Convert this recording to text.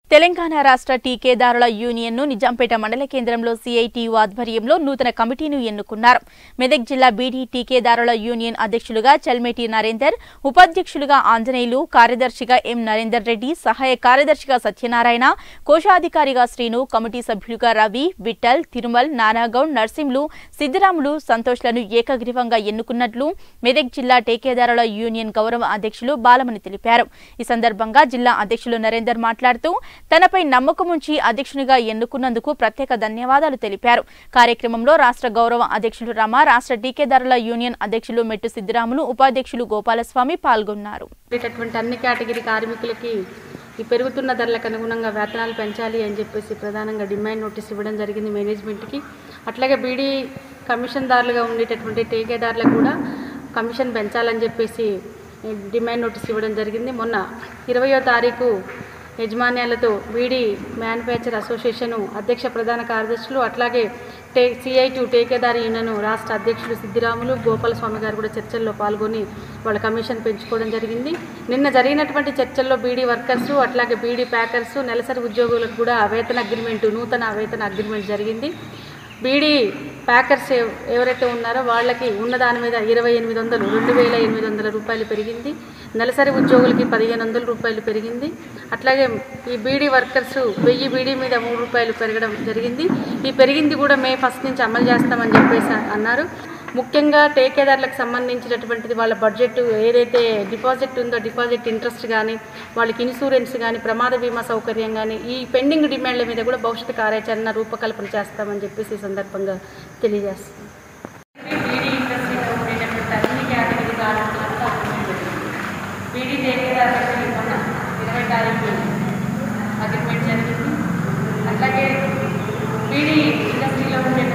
తెలంగాణ రాష్ట్ర టీకేదారుల యూనియన్ను నిజాంపేట మండల కేంద్రంలో సిఐటియు ఆధ్వర్యంలో నూతన కమిటీను ఎన్నుకున్నారు మెదక్ జిల్లా బీడీ టీకేదారుల యూనియన్ అధ్యక్షులుగా చల్మేటి నరేందర్ ఉపాధ్యక్షులుగా ఆంజనేయులు కార్యదర్శిగా ఎం నరేందర్ రెడ్డి సహాయ కార్యదర్శిగా సత్యనారాయణ కోశాధికారిగా శ్రీను కమిటీ సభ్యులుగా రవి విఠల్ తిరుమల్ నానాగౌడ్ నర్సింలు సిద్దిరాములు సంతోష్లను ఏకగ్రీవంగా ఎన్నుకున్నట్లు మెదక్ జిల్లా టీకేదారుల యూనియన్ గౌరవ అధ్యక్షులు బాలమణి తెలిపారు ఈ సందర్భంగా జిల్లా అధ్యక్షులు నరేందర్ మాట్లాడుతూ తనపై నమ్మకం ఉంచి అధ్యక్షునిగా ఎన్నుకున్నందుకు ప్రత్యేక ధన్యవాదాలు తెలిపారు కార్యక్రమంలో రాష్ట్ర గౌరవ అధ్యక్షులు రమ రాష్ట్ర టీకేదారుల యూనియన్ అధ్యక్షులు మెట్టు సిద్దిరాములు ఉపాధ్యక్షులు గోపాలస్వామి పాల్గొన్నారు ఉండేటటువంటి అన్ని కేటగిరీ కార్మికులకి ఈ పెరుగుతున్న ధరలకు అనుగుణంగా వేతనాలు పెంచాలి అని చెప్పేసి ప్రధానంగా డిమాండ్ నోటీస్ ఇవ్వడం జరిగింది మేనేజ్మెంట్కి అట్లాగే బీడీ కమిషన్దారులుగా ఉండేటటువంటి ఠేకేదారులకు కూడా కమిషన్ పెంచాలని చెప్పేసి డిమాండ్ నోటీస్ ఇవ్వడం జరిగింది మొన్న ఇరవయో తారీఖు యజమాన్యాలతో బీడీ మ్యానుఫ్యాక్చర్ అసోసియేషన్ అధ్యక్ష ప్రధాన కార్యదర్శులు అట్లాగే టే సిఐ టు టేకేదారి యూనియన్ రాష్ట్ర అధ్యక్షులు సిద్దిరాములు గోపాలస్వామి గారు కూడా చర్చల్లో పాల్గొని వాళ్ళ కమిషన్ పెంచుకోవడం జరిగింది నిన్న జరిగినటువంటి చర్చల్లో బీడీ వర్కర్స్ అట్లాగే బీడీ ప్యాకర్స్ నెలసరి ఉద్యోగులకు కూడా వేతన అగ్రిమెంటు నూతన వేతన అగ్రిమెంట్ జరిగింది బీడీ ప్యాకర్స్ ఎవ- ఎవరైతే ఉన్నారో వాళ్ళకి ఉన్న దాని మీద ఇరవై ఎనిమిది వందలు రెండు వేల ఎనిమిది వందల రూపాయలు పెరిగింది నెలసరి ఉద్యోగులకి పదిహేను వందల రూపాయలు పెరిగింది అట్లాగే ఈ బీడీ వర్కర్స్ వెయ్యి బీడీ మీద మూడు రూపాయలు పెరగడం జరిగింది ఈ పెరిగింది కూడా మే ఫస్ట్ నుంచి అమలు చేస్తామని చెప్పేసి అన్నారు ముఖ్యంగా టేకేదారులకు సంబంధించినటువంటిది వాళ్ళ బడ్జెట్ ఏదైతే డిపాజిట్ ఉందో డిపాజిట్ ఇంట్రెస్ట్ కానీ వాళ్ళకి ఇన్సూరెన్స్ కానీ ప్రమాద బీమా సౌకర్యం కానీ ఈ పెండింగ్ డిమాండ్ల మీద కూడా భవిష్యత్ కార్యాచరణ రూపకల్పన చేస్తామని చెప్పేసి ఈ సందర్భంగా తెలియజేస్తాం బీడీ ఇండస్ట్రీలో ఉండేటటువంటి అన్ని కేటగిరీ కార్మికులంతా బీడీ టేకేదారులకు మొన్న ఇరవై తారీఖు అగ్రిమెంట్ జరిగింది అట్లాగే బీడీ ఇండస్ట్రీలో ఉండే